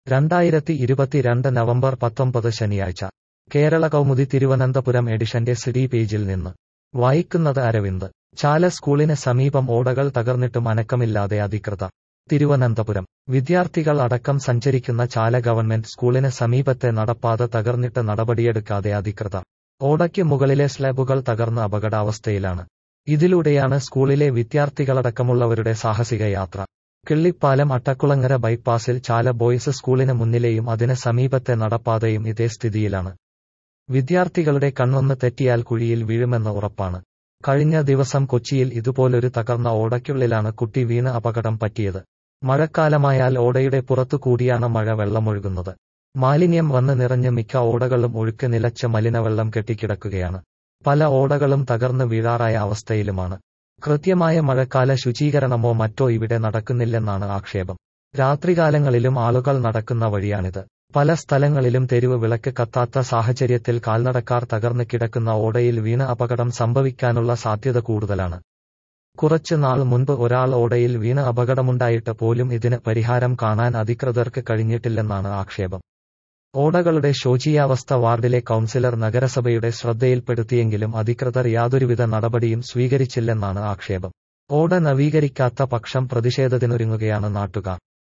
രണ്ടായിരത്തി ഇരുപത്തിരണ്ട് നവംബർ പത്തൊമ്പത് ശനിയാഴ്ച കേരള കൗമുദി തിരുവനന്തപുരം എഡിഷന്റെ സിഡി പേജിൽ നിന്ന് വായിക്കുന്നത് അരവിന്ദ് ചാല സ്കൂളിന് സമീപം ഓടകൾ തകർന്നിട്ടും അനക്കമില്ലാതെ അധികൃതർ തിരുവനന്തപുരം വിദ്യാർത്ഥികൾ അടക്കം സഞ്ചരിക്കുന്ന ചാല ഗവൺമെന്റ് സ്കൂളിന് സമീപത്തെ നടപ്പാത തകർന്നിട്ട് നടപടിയെടുക്കാതെ അധികൃതർ ഓടയ്ക്ക് മുകളിലെ സ്ലാബുകൾ തകർന്ന് അപകടാവസ്ഥയിലാണ് ഇതിലൂടെയാണ് സ്കൂളിലെ വിദ്യാർത്ഥികളടക്കമുള്ളവരുടെ സാഹസിക യാത്ര കിള്ളിപ്പാലം അട്ടക്കുളങ്ങര ബൈപ്പാസിൽ ചാല ബോയ്സ് സ്കൂളിന് മുന്നിലെയും അതിന് സമീപത്തെ നടപ്പാതയും ഇതേ സ്ഥിതിയിലാണ് വിദ്യാർത്ഥികളുടെ കണ്ണൊന്ന് തെറ്റിയാൽ കുഴിയിൽ വീഴുമെന്ന് ഉറപ്പാണ് കഴിഞ്ഞ ദിവസം കൊച്ചിയിൽ ഇതുപോലൊരു തകർന്ന ഓടയ്ക്കുള്ളിലാണ് കുട്ടി വീണ് അപകടം പറ്റിയത് മഴക്കാലമായാൽ ഓടയുടെ പുറത്തു കൂടിയാണ് മഴ വെള്ളമൊഴുകുന്നത് മാലിന്യം വന്ന് നിറഞ്ഞ് മിക്ക ഓടകളും ഒഴുക്ക് നിലച്ച് മലിനവെള്ളം കെട്ടിക്കിടക്കുകയാണ് പല ഓടകളും തകർന്ന് വീഴാറായ അവസ്ഥയിലുമാണ് കൃത്യമായ മഴക്കാല ശുചീകരണമോ മറ്റോ ഇവിടെ നടക്കുന്നില്ലെന്നാണ് ആക്ഷേപം രാത്രികാലങ്ങളിലും ആളുകൾ നടക്കുന്ന വഴിയാണിത് പല സ്ഥലങ്ങളിലും തെരുവ് വിളക്ക് കത്താത്ത സാഹചര്യത്തിൽ കാൽനടക്കാർ തകർന്ന് കിടക്കുന്ന ഓടയിൽ വീണ് അപകടം സംഭവിക്കാനുള്ള സാധ്യത കൂടുതലാണ് കുറച്ചു നാൾ മുൻപ് ഒരാൾ ഓടയിൽ വീണ് അപകടമുണ്ടായിട്ട് പോലും ഇതിന് പരിഹാരം കാണാൻ അധികൃതർക്ക് കഴിഞ്ഞിട്ടില്ലെന്നാണ് ആക്ഷേപം ഓടകളുടെ ശോചീയാവസ്ഥ വാർഡിലെ കൌൺസിലർ നഗരസഭയുടെ ശ്രദ്ധയിൽപ്പെടുത്തിയെങ്കിലും അധികൃതർ യാതൊരുവിധ നടപടിയും സ്വീകരിച്ചില്ലെന്നാണ് ആക്ഷേപം ഓട നവീകരിക്കാത്ത പക്ഷം പ്രതിഷേധത്തിനൊരുങ്ങുകയാണ് നാട്ടുകാർ